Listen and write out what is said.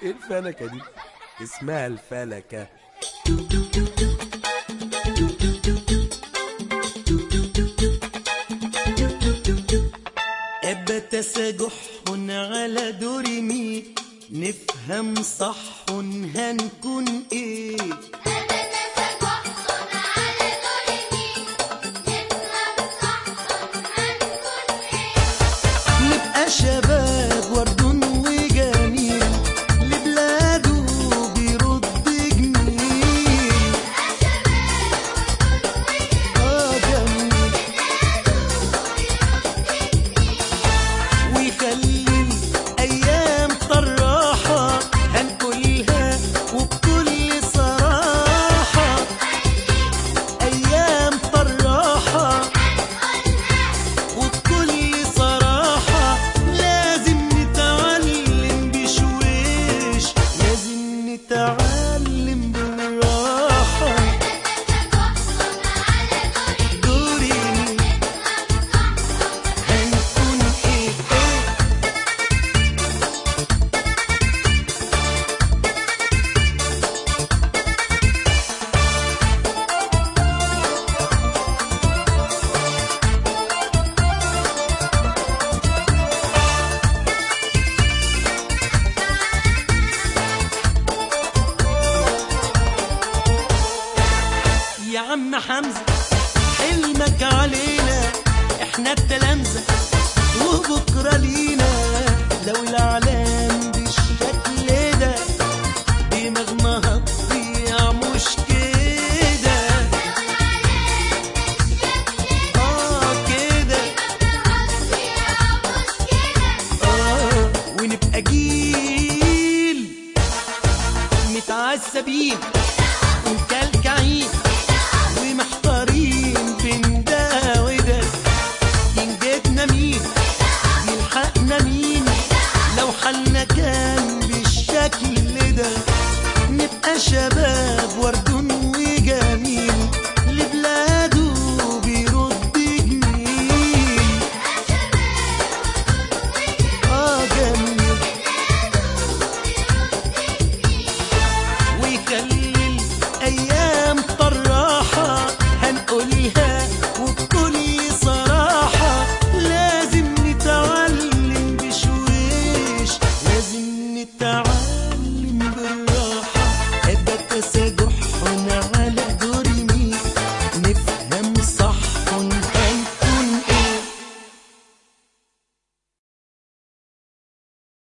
ايه الفلكة دي اسمها الفلكة أبت سجح على دور مي نفهم صح هنكون ايه نبقى شباب ورد وجميل لبلاده بيرد جميل اه جميل ويخلي الايام طراحه هنقولها وبكل صراحه ايام طراحه وبكل صراحة لازم نتعلم بشويش لازم نتعلم بالراحة دوري هنكون ايه ايه يا عم حمزة حلمك علينا احنا التلامذة وبكرة لينا لو العالم